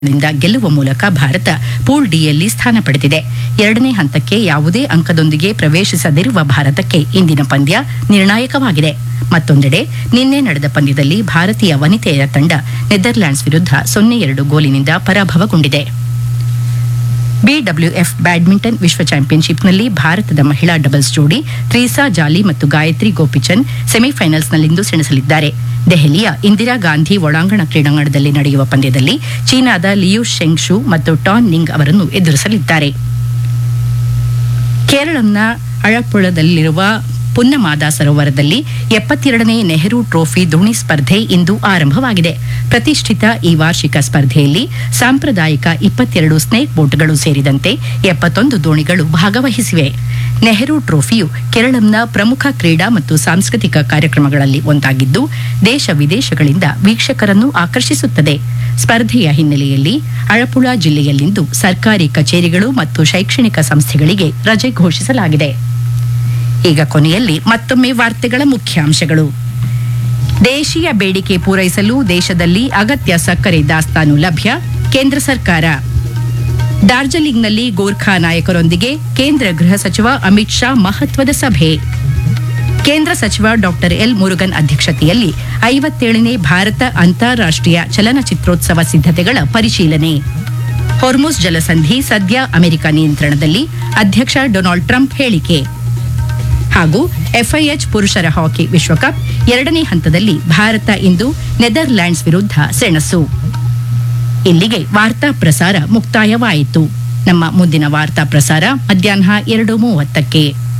ನಿಂದ ಗೆಲ್ಲುವ ಮೂಲಕ ಭಾರತ ಪೂಲ್ ಡಿಯಲ್ಲಿ ಸ್ಥಾನ ಪಡೆದಿದೆ ಎರಡನೇ ಹಂತಕ್ಕೆ ಯಾವುದೇ ಅಂಕದೊಂದಿಗೆ ಪ್ರವೇಶಿಸದಿರುವ ಭಾರತಕ್ಕೆ ಇಂದಿನ ಪಂದ್ಯ ನಿರ್ಣಾಯಕವಾಗಿದೆ ಮತ್ತೊಂದೆಡೆ ನಿನ್ನೆ ನಡೆದ ಪಂದ್ಯದಲ್ಲಿ ಭಾರತೀಯ ವನಿತೆಯರ ತಂಡ ನೆದರ್ಲ್ಯಾಂಡ್ಸ್ ವಿರುದ್ಧ ಸೊನ್ನೆ ಎರಡು ಗೋಲಿನಿಂದ ಪರಾಭವಗೊಂಡಿದೆ ಬಿಡಬ್ಲ್ಯೂಎಫ್ ಬ್ಯಾಡ್ಮಿಂಟನ್ ವಿಶ್ವ ಚಾಂಪಿಯನ್ಶಿಪ್ನಲ್ಲಿ ಭಾರತದ ಮಹಿಳಾ ಡಬಲ್ಸ್ ಜೋಡಿ ತ್ರೀಸಾ ಜಾಲಿ ಮತ್ತು ಗಾಯತ್ರಿ ಗೋಪಿಚಂದ್ ಸೆಮಿಫೈನಲ್ಸ್ನಲ್ಲಿಂದು ಸೆಣಸಲಿದ್ದಾರೆ ದೆಹಲಿಯ ಇಂದಿರಾ ಗಾಂಧಿ ಒಳಾಂಗಣ ಕ್ರೀಡಾಂಗಣದಲ್ಲಿ ನಡೆಯುವ ಪಂದ್ಯದಲ್ಲಿ ಚೀನಾದ ಲಿಯು ಶೆಂಗ್ಶು ಮತ್ತು ಟಾನ್ ನಿಂಗ್ ಅವರನ್ನು ಎದುರಿಸಲಿದ್ದಾರೆ ಕೇರಳಂನ ಅಳಪ್ಪುಳದಲ್ಲಿರುವ ಪುನ್ನಮಾದ ಸರೋವರದಲ್ಲಿ ಎಪ್ಪತ್ತೆರಡನೇ ನೆಹರು ಟ್ರೋಫಿ ದೋಣಿ ಸ್ಪರ್ಧೆ ಇಂದು ಆರಂಭವಾಗಿದೆ ಪ್ರತಿಷ್ಠಿತ ಈ ವಾರ್ಷಿಕ ಸ್ಪರ್ಧೆಯಲ್ಲಿ ಸಾಂಪ್ರದಾಯಿಕ ಇಪ್ಪತ್ತೆರಡು ಸ್ನೇಕ್ ಬೋಟ್ಗಳು ಸೇರಿದಂತೆ ಎಪ್ಪತ್ತೊಂದು ದೋಣಿಗಳು ಭಾಗವಹಿಸಿವೆ ನೆಹರು ಟ್ರೋಫಿಯು ಕೇರಳಂನ ಪ್ರಮುಖ ಕ್ರೀಡಾ ಮತ್ತು ಸಾಂಸ್ಕೃತಿಕ ಕಾರ್ಯಕ್ರಮಗಳಲ್ಲಿ ಒಂದಾಗಿದ್ದು ದೇಶ ವಿದೇಶಗಳಿಂದ ವೀಕ್ಷಕರನ್ನು ಆಕರ್ಷಿಸುತ್ತದೆ ಸ್ಪರ್ಧೆಯ ಹಿನ್ನೆಲೆಯಲ್ಲಿ ಅಳಪುಳ ಜಿಲ್ಲೆಯಲ್ಲಿಂದು ಸರ್ಕಾರಿ ಕಚೇರಿಗಳು ಮತ್ತು ಶೈಕ್ಷಣಿಕ ಸಂಸ್ಥೆಗಳಿಗೆ ರಜೆ ಘೋಷಿಸಲಾಗಿದೆ ಈಗ ಕೊನೆಯಲ್ಲಿ ಮತ್ತೊಮ್ಮೆ ವಾರ್ತೆಗಳ ಮುಖ್ಯಾಂಶಗಳು ದೇಶೀಯ ಬೇಡಿಕೆ ಪೂರೈಸಲು ದೇಶದಲ್ಲಿ ಅಗತ್ಯ ಸಕ್ಕರೆ ದಾಸ್ತಾನು ಲಭ್ಯ ಕೇಂದ್ರ ಸರ್ಕಾರ ಡಾರ್ಜಿಲಿಂಗ್ನಲ್ಲಿ ಗೋರ್ಖಾ ನಾಯಕರೊಂದಿಗೆ ಕೇಂದ್ರ ಗೃಹ ಸಚಿವ ಅಮಿತ್ ಶಾ ಮಹತ್ವದ ಸಭೆ ಕೇಂದ್ರ ಸಚಿವ ಡಾಕ್ಟರ್ ಎಲ್ ಮುರುಗನ್ ಅಧ್ಯಕ್ಷತೆಯಲ್ಲಿ ಐವತ್ತೇಳನೇ ಭಾರತ ಅಂತಾರಾಷ್ಟೀಯ ಚಲನಚಿತ್ರೋತ್ಸವ ಸಿದ್ಧತೆಗಳ ಪರಿಶೀಲನೆ ಹೊರ್ಮುಸ್ ಜಲಸಂಧಿ ಸದ್ಯ ಅಮೆರಿಕ ನಿಯಂತ್ರಣದಲ್ಲಿ ಅಧ್ಯಕ್ಷ ಡೊನಾಲ್ಡ್ ಟ್ರಂಪ್ ಹೇಳಿಕೆ ಹಾಗೂ ಎಫ್ಐಎಚ್ ಪುರುಷರ ಹಾಕಿ ವಿಶ್ವಕಪ್ ಎರಡನೇ ಹಂತದಲ್ಲಿ ಭಾರತ ಇಂದು ನೆದರ್ಲ್ಯಾಂಡ್ಸ್ ವಿರುದ್ಧ ಸೆಣಸು ಇಲ್ಲಿಗೆ ವಾರ್ತಾ ಪ್ರಸಾರ ಮುಕ್ತಾಯವಾಯಿತು ನಮ್ಮ ಮುಂದಿನ ವಾರ್ತಾ ಪ್ರಸಾರ ಮಧ್ಯಾಹ್ನ ಎರಡು ಮೂವತ್ತಕ್ಕೆ